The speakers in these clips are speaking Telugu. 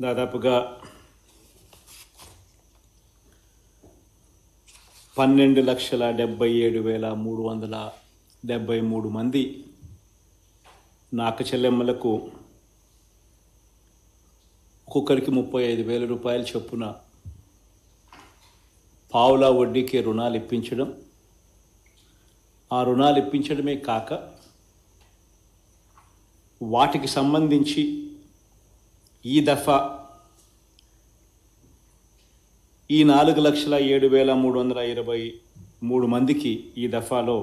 దాదాపుగా పన్నెండు లక్షల డెబ్బై ఏడు వేల మూడు వందల డెబ్బై మూడు మంది నాక చెల్లెమ్మలకు ఒక్కొక్కరికి ముప్పై ఐదు వేల రూపాయల చొప్పున పావులా వడ్డీకి రుణాలు ఇప్పించడం ఆ రుణాలు ఇప్పించడమే కాక వాటికి సంబంధించి ఈ దఫా ఈ నాలుగు లక్షల ఏడు వేల మూడు వందల ఇరవై మూడు మందికి ఈ దఫాలో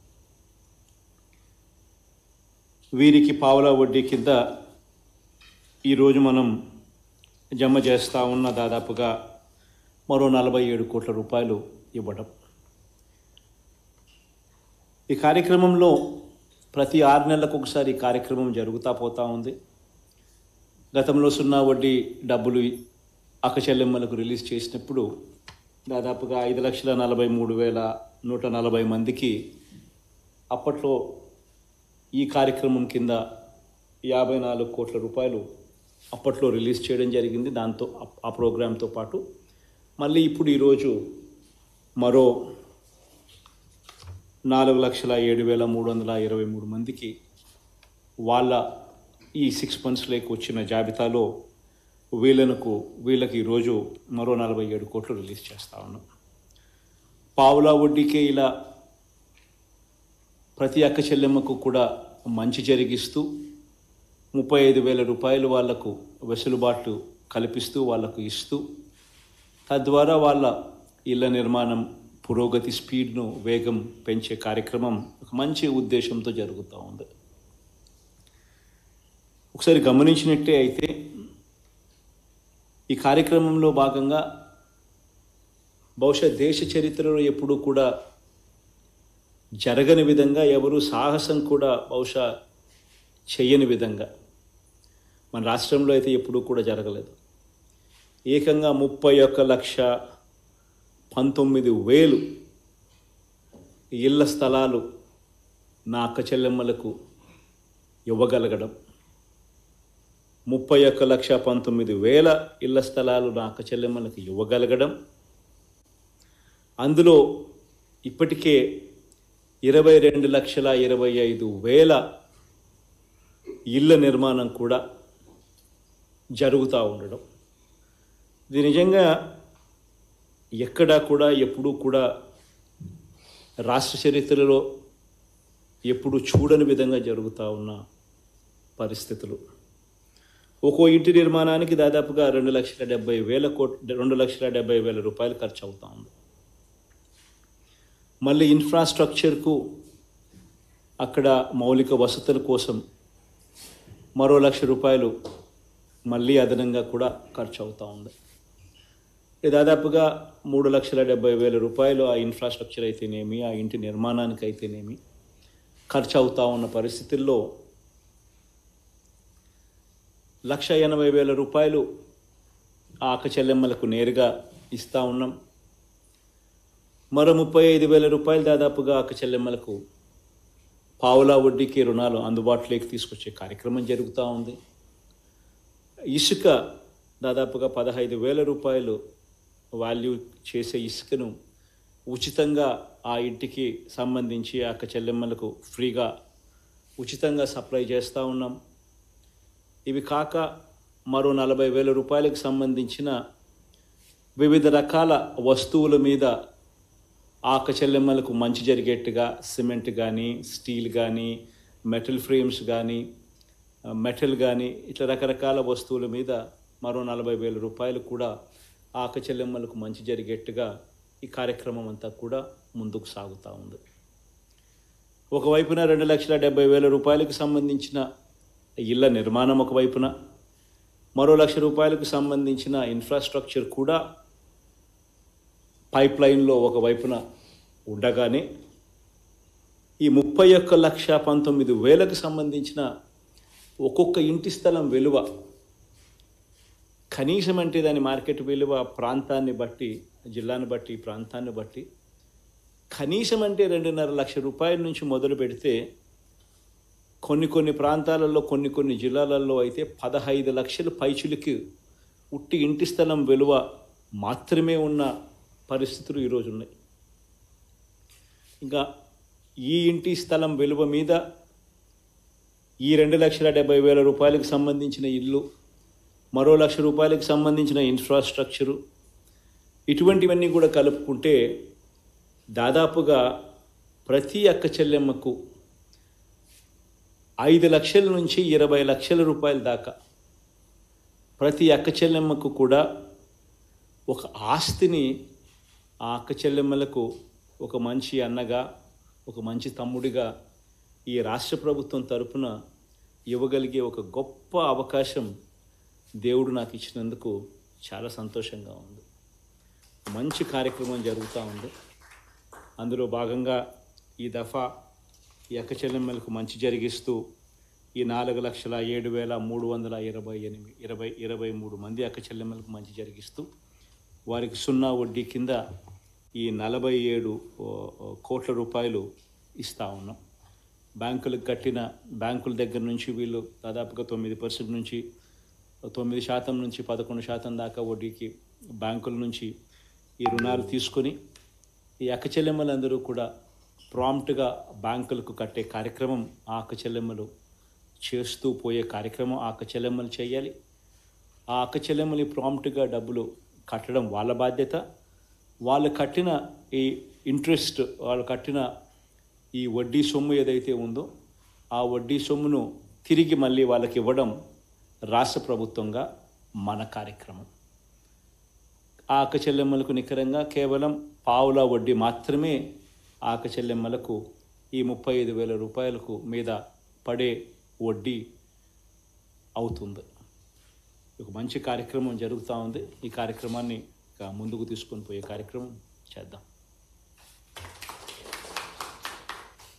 వీరికి పావుల వడ్డీ కింద ఈరోజు మనం జమ చేస్తూ ఉన్న దాదాపుగా మరో నలభై ఏడు కోట్ల రూపాయలు ఇవ్వడం ఈ కార్యక్రమంలో ప్రతి ఆరు నెలలకు ఒకసారి ఈ కార్యక్రమం జరుగుతూ పోతూ ఉంది గతంలో సున్నా వడ్డీ డబ్బులు అక్కచెల్లెమ్మలకు రిలీజ్ చేసినప్పుడు దాదాపుగా ఐదు లక్షల నలభై మూడు వేల నూట నలభై మందికి అప్పట్లో ఈ కార్యక్రమం కింద యాభై నాలుగు కోట్ల రూపాయలు అప్పట్లో రిలీజ్ చేయడం జరిగింది దాంతో ఆ- ఆ ప్రోగ్రాంతో పాటు మళ్ళీ ఇప్పుడు ఈరోజు మరో నాలుగు లక్షల ఏడు వేల మూడు వందల ఇరవై మూడు మందికి వాళ్ళ ఈ సిక్స్ మంత్స్లోకి వచ్చిన జాబితాలో వీళ్ళకు వీళ్ళకి ఈరోజు మరో నలభై ఏడు కోట్లు రిలీజ్ చేస్తా ఉన్నాం పావులా వడ్డీకే ఇలా ప్రతి అక్క చెల్లెమ్మకు కూడా మంచి జరిగిస్తూ ముప్పై ఐదు వేల రూపాయలు వాళ్లకు వెసులుబాటు కల్పిస్తూ వాళ్లకు ఇస్తూ తద్వారా వాళ్ళ ఇళ్ల నిర్మాణం పురోగతి స్పీడ్ను వేగం పెంచే కార్యక్రమం ఒక మంచి ఉద్దేశంతో జరుగుతూ ఉంది ఒకసారి గమనించినట్టే అయితే ఈ కార్యక్రమంలో భాగంగా బహుశా దేశ చరిత్రలో ఎప్పుడూ కూడా జరగని విధంగా ఎవరు సాహసం కూడా బహుశా చెయ్యని విధంగా మన రాష్ట్రంలో అయితే ఎప్పుడూ కూడా జరగలేదు ఏకంగా ముప్పై ఒక్క లక్ష పంతొమ్మిది వేలు ఇళ్ల స్థలాలు నా అక్క చెల్లెమ్మలకు ఇవ్వగలగడం ముప్పై ఒక్క లక్ష పంతొమ్మిది వేల ఇళ్ల స్థలాలు నా అక్క చెల్లెమ్మలకు ఇవ్వగలగడం అందులో ఇప్పటికే ఇరవై రెండు లక్షల ఇరవై ఐదు వేల ఇళ్ళ నిర్మాణం కూడా జరుగుతూ ఉండడం ఇది నిజంగా ఎక్కడా కూడా ఎప్పుడూ కూడా రాష్ట్ర చరిత్రలో ఎప్పుడు చూడని విధంగా జరుగుతూ ఉన్న పరిస్థితులు ఒక్కో ఇంటి నిర్మాణానికి దాదాపుగా రెండు లక్షల డెబ్బై వేల కోట్ రెండు లక్షల డెబ్బై వేల రూపాయలు ఖర్చు అవుతా ఉంది మళ్ళీ ఇన్ఫ్రాస్ట్రక్చర్కు అక్కడ మౌలిక వసతుల కోసం మరో లక్ష రూపాయలు మళ్ళీ అదనంగా కూడా ఖర్చు అవుతూ ఉంది ఇది దాదాపుగా మూడు లక్షల డెబ్బై వేల రూపాయలు ఆ ఇన్ఫ్రాస్ట్రక్చర్ అయితేనేమి ఆ ఇంటి నిర్మాణానికి అయితేనేమి ఖర్చు అవుతా ఉన్న పరిస్థితుల్లో లక్ష ఎనభై వేల రూపాయలు ఆ అక్క చెల్లెమ్మలకు నేరుగా ఇస్తూ ఉన్నాం మరో ముప్పై ఐదు వేల రూపాయలు దాదాపుగా అక్క చెల్లెమ్మలకు పావులా వడ్డీకి రుణాలు అందుబాటులోకి తీసుకొచ్చే కార్యక్రమం జరుగుతూ ఉంది ఇసుక దాదాపుగా పదహైదు వేల రూపాయలు వాల్యూ చేసే ఇసుకను ఉచితంగా ఆ ఇంటికి సంబంధించి ఆ అక్క చెల్లెమ్మలకు ఫ్రీగా ఉచితంగా సప్లై చేస్తూ ఉన్నాం ఇవి కాక మరో నలభై వేల రూపాయలకు సంబంధించిన వివిధ రకాల వస్తువుల మీద ఆ అక్క చెల్లెమ్మలకు మంచి జరిగేట్టుగా సిమెంట్ కానీ స్టీల్ కానీ మెటల్ ఫ్రేమ్స్ కానీ మెటల్ కానీ ఇట్లా రకరకాల వస్తువుల మీద మరో నలభై వేల రూపాయలు కూడా ఆ అక్క చెల్లెమ్మలకు మంచి జరిగేట్టుగా ఈ కార్యక్రమం అంతా కూడా ముందుకు సాగుతూ ఉంది ఒకవైపున రెండు లక్షల డెబ్బై వేల రూపాయలకు సంబంధించిన ఇళ్ల నిర్మాణం ఒకవైపున మరో లక్ష రూపాయలకు సంబంధించిన ఇన్ఫ్రాస్ట్రక్చర్ కూడా పైప్ లైన్లో ఒకవైపున ఉండగానే ఈ ముప్పై ఒక్క లక్ష పంతొమ్మిది వేలకు సంబంధించిన ఒక్కొక్క ఇంటి స్థలం విలువ కనీసం అంటే దాని మార్కెట్ విలువ ప్రాంతాన్ని బట్టి జిల్లాను బట్టి ప్రాంతాన్ని బట్టి కనీసం అంటే రెండున్నర లక్ష రూపాయల నుంచి మొదలు పెడితే కొన్ని కొన్ని ప్రాంతాలలో కొన్ని కొన్ని జిల్లాలలో అయితే పదహైదు లక్షల పైచులకి ఉట్టి ఇంటి స్థలం విలువ మాత్రమే ఉన్న పరిస్థితులు ఈరోజు ఉన్నాయి ఇంకా ఈ ఇంటి స్థలం విలువ మీద ఈ రెండు లక్షల డెబ్బై వేల రూపాయలకు సంబంధించిన ఇల్లు మరో లక్ష రూపాయలకు సంబంధించిన ఇన్ఫ్రాస్ట్రక్చరు ఇటువంటివన్నీ కూడా కలుపుకుంటే దాదాపుగా ప్రతి అక్క చెల్లెమ్మకు ఐదు లక్షల నుంచి ఇరవై లక్షల రూపాయల దాకా ప్రతి అక్క చెల్లెమ్మకు కూడా ఒక ఆస్తిని ఆ అక్క చెల్లెమ్మలకు ఒక మంచి అన్నగా ఒక మంచి తమ్ముడిగా ఈ రాష్ట్ర ప్రభుత్వం తరపున ఇవ్వగలిగే ఒక గొప్ప అవకాశం దేవుడు నాకు ఇచ్చినందుకు చాలా సంతోషంగా ఉంది మంచి కార్యక్రమం జరుగుతూ ఉంది అందులో భాగంగా ఈ దఫా ఈ అక్క చెల్లెమ్మలకు మంచి జరిగిస్తూ ఈ నాలుగు లక్షల ఏడు వేల మూడు వందల ఇరవై ఎనిమిది ఇరవై ఇరవై మూడు మంది అక్క చెల్లెమ్మలకు మంచి జరిగిస్తూ వారికి సున్నా వడ్డీ కింద ఈ నలభై ఏడు ఓ, ఓ, కోట్ల రూపాయలు ఇస్తూ ఉన్నాం బ్యాంకులకు కట్టిన బ్యాంకుల దగ్గర నుంచి వీళ్ళు దాదాపుగా తొమ్మిది పర్సెంట్ నుంచి తొమ్మిది శాతం నుంచి పదకొండు శాతం దాకా వడ్డీకి బ్యాంకుల నుంచి ఈ రుణాలు తీసుకొని ఈ అక్క చెల్లెమ్మలందరూ కూడా ప్రాంప్ట్గా బ్యాంకులకు కట్టే కార్యక్రమం ఆ అక్క చెల్లెమ్మలు చేస్తూ పోయే కార్యక్రమం ఆ అక్క చెల్లెమ్మలు చేయాలి ఆ అక్క చెల్లెమ్మలు ప్రాంప్ట్గా డబ్బులు కట్టడం వాళ్ళ బాధ్యత వాళ్ళు కట్టిన ఈ ఇంట్రెస్ట్ వాళ్ళు కట్టిన ఈ వడ్డీ సొమ్ము ఏదైతే ఉందో ఆ వడ్డీ సొమ్మును తిరిగి మళ్ళీ వాళ్ళకి ఇవ్వడం రాష్ట్ర ప్రభుత్వంగా మన కార్యక్రమం ఆ అక్క చెల్లెమ్మలకు నికరంగా కేవలం పావుల వడ్డీ మాత్రమే ఆ అక్క చెల్లెమ్మలకు ఈ ముప్పై ఐదు వేల రూపాయలకు మీద పడే వడ్డీ అవుతుంది ఒక మంచి కార్యక్రమం జరుగుతూ ఉంది ఈ కార్యక్రమాన్ని ఇక ముందుకు తీసుకొని పోయే కార్యక్రమం చేద్దాం